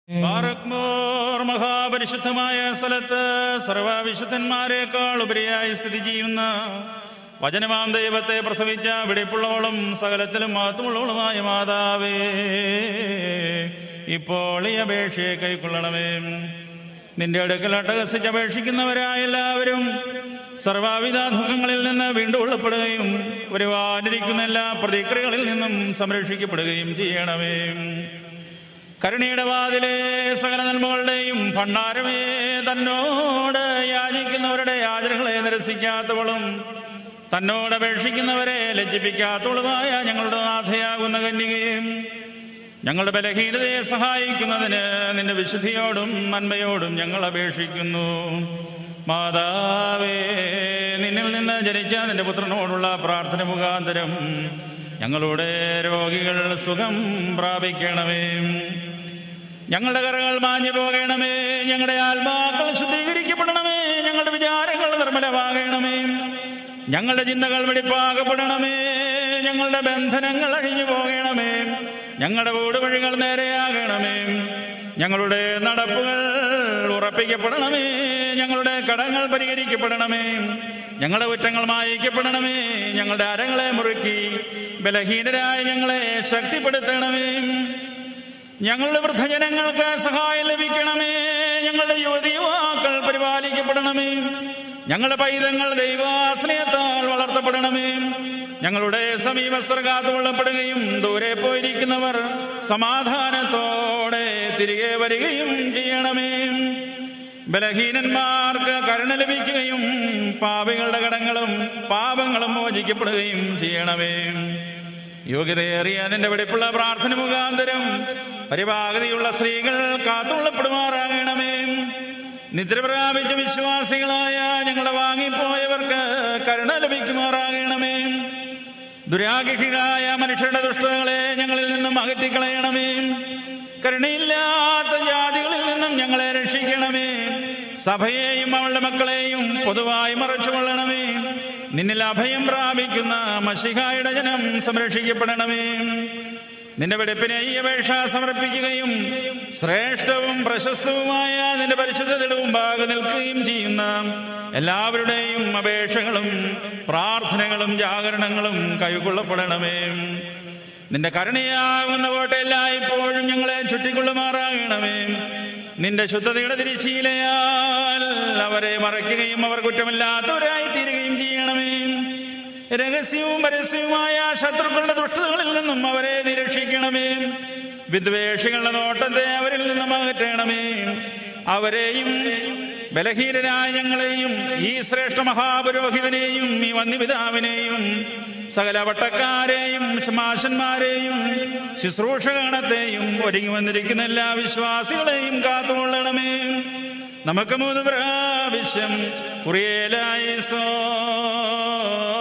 ബാറക്മോർ മഹാപരിശുദ്ധമായ സ്ഥലത്ത് സർവവിശുദ്ധന്മാരെക്കാൾ ഉപരിയായി സ്ഥിതി ചെയ്യുന്ന വചനമാം ദൈവത്തെ പ്രസവിച്ച വെടിപ്പുള്ളവളും സകലത്തിലും മഹത്വമുള്ളവളുമായ മാതാവേ ഇപ്പോൾ ഈ അപേക്ഷയെ കൈക്കൊള്ളണമേ നിന്റെ അടുക്കൽ അട്ടഹസിച്ച് അപേക്ഷിക്കുന്നവരായ എല്ലാവരും സർവാവിധ ദുഃഖങ്ങളിൽ നിന്ന് വീണ്ടും ഉള്ളപ്പെടുകയും വരുവാനിരിക്കുന്ന എല്ലാ പ്രതിക്രിയകളിൽ നിന്നും സംരക്ഷിക്കപ്പെടുകയും ചെയ്യണമേ കരുണയുടെ വാതിലെ സകല നന്മകളുടെയും ഭണ്ഡാരമേ തന്നോട് യാചിക്കുന്നവരുടെ യാചനകളെ നിരസിക്കാത്തവളും തന്നോട് അപേക്ഷിക്കുന്നവരെ ലജ്ജിപ്പിക്കാത്തവളുമായ ഞങ്ങളുടെ നാഥയാകുന്ന കന്യകയും ഞങ്ങളുടെ ബലഹീനതയെ സഹായിക്കുന്നതിന് നിന്റെ വിശുദ്ധിയോടും നന്മയോടും ഞങ്ങൾ അപേക്ഷിക്കുന്നു മാതാവേ നിന്നിൽ നിന്ന് ജനിച്ച നിന്റെ പുത്രനോടുള്ള പ്രാർത്ഥന മുഖാന്തരം ഞങ്ങളുടെ രോഗികൾ സുഖം പ്രാപിക്കണമേ ഞങ്ങളുടെ കരങ്ങൾ മാഞ്ഞു പോകണമേ ഞങ്ങളുടെ ആത്മാക്കൾ ശുദ്ധീകരിക്കപ്പെടണമേ ഞങ്ങളുടെ വിചാരങ്ങൾ നിർമ്മലമാകണമേ ഞങ്ങളുടെ ചിന്തകൾ വെടിപ്പാകപ്പെടണമേ ഞങ്ങളുടെ ബന്ധനങ്ങൾ അഴിഞ്ഞു പോകണമേ ഞങ്ങളുടെ വീടുവഴികൾ നേരെയാകണമേ ഞങ്ങളുടെ നടപ്പുകൾ ഉറപ്പിക്കപ്പെടണമേ ഞങ്ങളുടെ കടങ്ങൾ പരിഹരിക്കപ്പെടണമേ ഞങ്ങളുടെ കുറ്റങ്ങൾ മായിക്കപ്പെടണമേ ഞങ്ങളുടെ അരങ്ങളെ മുറുക്കി ബലഹീനരായ ഞങ്ങളെ ശക്തിപ്പെടുത്തണമേ ഞങ്ങളുടെ വൃദ്ധജനങ്ങൾക്ക് സഹായം ലഭിക്കണമേ ഞങ്ങളുടെ യുവതി യുവാക്കൾ പരിപാലിക്കപ്പെടണമേ ഞങ്ങളുടെ പൈതങ്ങൾ ദൈവാശ്രയത്താൽ വളർത്തപ്പെടണമേ ഞങ്ങളുടെ സമീപസ്ഥർ കാത്തുകൊള്ളപ്പെടുകയും ദൂരെ പോയിരിക്കുന്നവർ സമാധാനത്തോടെ തിരികെ വരികയും ചെയ്യണമേ ബലഹീനന്മാർക്ക് കരുണ ലഭിക്കുകയും പാപികളുടെ കടങ്ങളും പാപങ്ങളും മോചിക്കപ്പെടുകയും ചെയ്യണമേ യോഗ്യതയേറിയ നിന്റെ വെടിപ്പുള്ള പ്രാർത്ഥന മുഖാന്തരം പരിപാകതിയുള്ള സ്ത്രീകൾ കാത്തുകൊള്ളപ്പെടുമാറാകണമേ നിദ്ര പ്രാപിച്ച വിശ്വാസികളായ ഞങ്ങളെ വാങ്ങിപ്പോയവർക്ക് കരുണ ലഭിക്കുമാറാകണമേ ദുരാഗ്രഹികളായ മനുഷ്യരുടെ ദുഷ്ടതകളെ ഞങ്ങളിൽ നിന്നും അകറ്റിക്കളയണമേ കരുണയില്ലാത്ത ജാതികളിൽ നിന്നും ഞങ്ങളെ രക്ഷിക്കണമേ സഭയെയും അവളുടെ മക്കളെയും പൊതുവായി മറച്ചുകൊള്ളണമേ നിന്നിൽ അഭയം പ്രാപിക്കുന്ന മഷിഹായുടെ ജനം സംരക്ഷിക്കപ്പെടണമേ നിന്റെ വെടിപ്പിനെ ഈ അപേക്ഷ സമർപ്പിക്കുകയും ശ്രേഷ്ഠവും പ്രശസ്തവുമായ നിന്റെ പരിശുദ്ധതയുടെ മുമ്പാകെ നിൽക്കുകയും ചെയ്യുന്ന എല്ലാവരുടെയും അപേക്ഷകളും പ്രാർത്ഥനകളും ജാഗരണങ്ങളും കൈക്കൊള്ളപ്പെടണമേ നിന്റെ കരുണയാകുന്ന കോട്ടയെല്ലായ്പ്പോഴും ഞങ്ങളെ ചുറ്റിക്കൊള്ളുമാറാകണമേ നിന്റെ ശുദ്ധതയുടെ തിരിശീലയാൽ അവരെ മറയ്ക്കുകയും അവർ കുറ്റമില്ലാത്തവരായി തീരുകയും ചെയ്യണമേ രഹസ്യവും പരസ്യവുമായ ശത്രുക്കളുടെ ദുഷ്ടതകളിൽ നിന്നും അവരെ നിരീക്ഷിക്കണമേ വിദ്വേഷികളുടെ നോട്ടത്തെ അവരിൽ നിന്നും അകറ്റണമേ അവരെയും ബലഹീനരായ ഞങ്ങളെയും ഈ ശ്രേഷ്ഠ മഹാപുരോഹിതനെയും ഈ വന്യപിതാവിനെയും സകല വട്ടക്കാരെയും ശമാശന്മാരെയും ശുശ്രൂഷഗണത്തെയും ഒരുങ്ങി വന്നിരിക്കുന്ന എല്ലാ വിശ്വാസികളെയും കാത്തുകൊള്ളണമേ നമുക്ക് മൂന്ന് പ്രാവശ്യം കുറിയേലായി സോ